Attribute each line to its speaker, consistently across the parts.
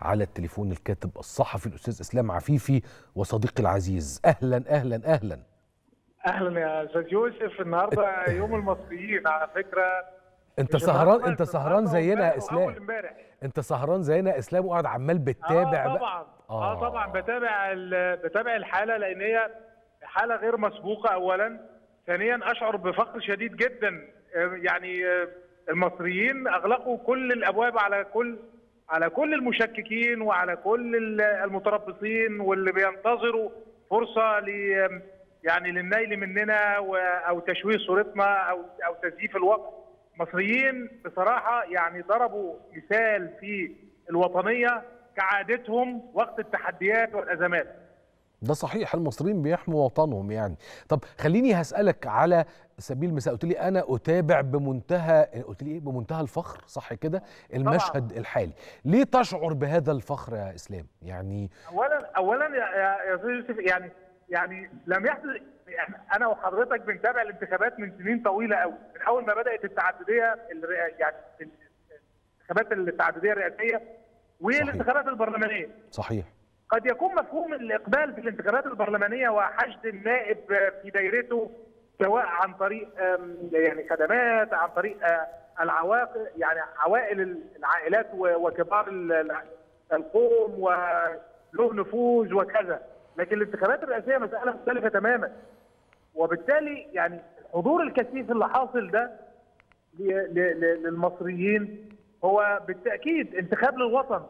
Speaker 1: على التليفون الكاتب الصحفي الاستاذ اسلام عفيفي وصديقي العزيز اهلا اهلا اهلا
Speaker 2: اهلا يا استاذ يوسف النهارده يوم المصريين على فكره
Speaker 1: انت
Speaker 2: مش
Speaker 1: سهران
Speaker 2: النهاردة،
Speaker 1: انت
Speaker 2: مش
Speaker 1: سهران
Speaker 2: النهاردة
Speaker 1: زينا يا
Speaker 2: وأول
Speaker 1: اسلام
Speaker 2: امبارح
Speaker 1: انت سهران زينا يا اسلام وقاعد عمال بتتابع
Speaker 2: اه
Speaker 1: بقى
Speaker 2: طبعا
Speaker 1: آه.
Speaker 2: اه طبعا بتابع ال- بتابع الحاله لان هي حاله غير مسبوقه اولا ثانيا اشعر بفخر شديد جدا آه، يعني آه، المصريين اغلقوا كل الابواب على كل على كل المشككين وعلى كل ال- المتربصين واللي بينتظروا فرصه ل يعني للنيل مننا و- او تشويه صورتنا او او تزييف الوقت المصريين بصراحه يعني ضربوا مثال في الوطنيه كعادتهم وقت التحديات والازمات
Speaker 1: ده صحيح المصريين بيحموا وطنهم يعني طب خليني هسألك على سبيل المثال قلت لي انا اتابع بمنتهى قلت لي ايه بمنتهى الفخر صح كده المشهد الحالي ليه تشعر بهذا الفخر يا اسلام يعني
Speaker 2: اولا اولا يا يا يا استاذ يوسف يعني يعني لم يحدث يعني انا وحضرتك بنتابع الانتخابات من سنين طويله قوي من اول ما بدات التعدديه الرئا- يعني الانتخابات التعدديه الرئاسيه والانتخابات البرلمانيه
Speaker 1: صحيح
Speaker 2: قد يكون مفهوم الاقبال في الانتخابات البرلمانيه وحشد النائب في دايرته سواء عن طريق آم، يعني خدمات عن طريق آه، العواقل يعني عوائل العائلات و- وكبار ال- ال- القوم وله نفوذ وكذا لكن الانتخابات الرئاسيه مساله مختلفه تماما وبالتالي يعني الحضور الكثيف اللي حاصل ده ل- ل- ل- للمصريين هو بالتاكيد انتخاب للوطن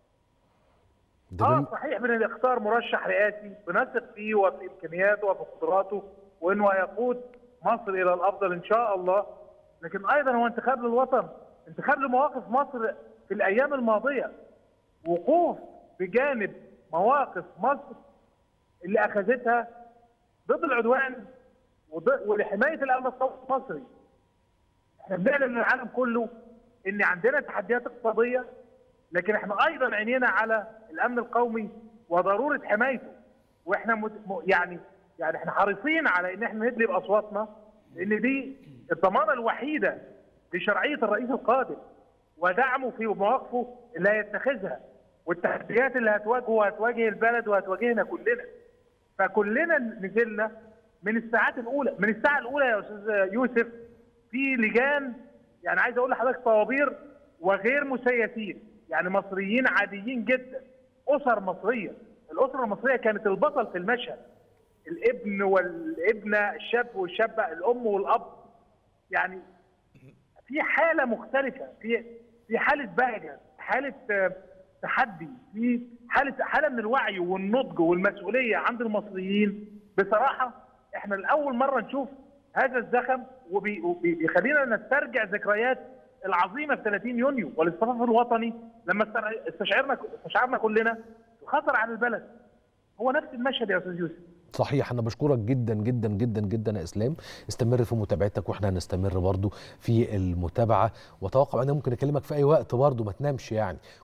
Speaker 1: ده
Speaker 2: اه
Speaker 1: بن-
Speaker 2: صحيح بنختار مرشح رئاسي بنثق فيه وفي امكانياته وفي قدراته وانه هيقود مصر الى الافضل ان شاء الله لكن ايضا هو انتخاب للوطن انتخاب لمواقف مصر في الايام الماضيه وقوف بجانب مواقف مصر اللي اخذتها ضد العدوان وضد- ولحمايه الامن القومي المصري احنا بنعلن للعالم كله ان عندنا تحديات اقتصاديه لكن احنا ايضا عينينا على الامن القومي وضروره حمايته واحنا مت... م- يعني يعني احنا حريصين على ان احنا ندلي باصواتنا لان دي الضمانه الوحيده لشرعيه الرئيس القادم ودعمه في مواقفه اللي هيتخذها والتحديات اللي هتواجهه وهتواجه البلد وهتواجهنا كلنا فكلنا نزلنا من الساعات الاولى من الساعه الاولى يا استاذ يوسف في لجان يعني عايز اقول لحضرتك طوابير وغير مسيسين يعني مصريين عاديين جدا اسر مصريه الاسره المصريه كانت البطل في المشهد الابن والابنه الشاب والشابه الام والاب يعني في حاله مختلفه في في حاله بهجه حاله آه، تحدي في حاله حاله من الوعي والنضج والمسؤوليه عند المصريين بصراحه احنا لاول مره نشوف هذا الزخم وبي- وبيخلينا نسترجع ذكريات العظيمه في 30 يونيو والاصطفاف الوطني لما استر- استشعرنا استشعرنا كلنا الخطر على البلد هو نفس المشهد يا استاذ يوسف
Speaker 1: صحيح انا بشكرك جدا جدا جدا جدا يا اسلام استمر في متابعتك واحنا هنستمر برضو في المتابعه واتوقع ان أنا ممكن اكلمك في اي وقت برضو ما تنامش يعني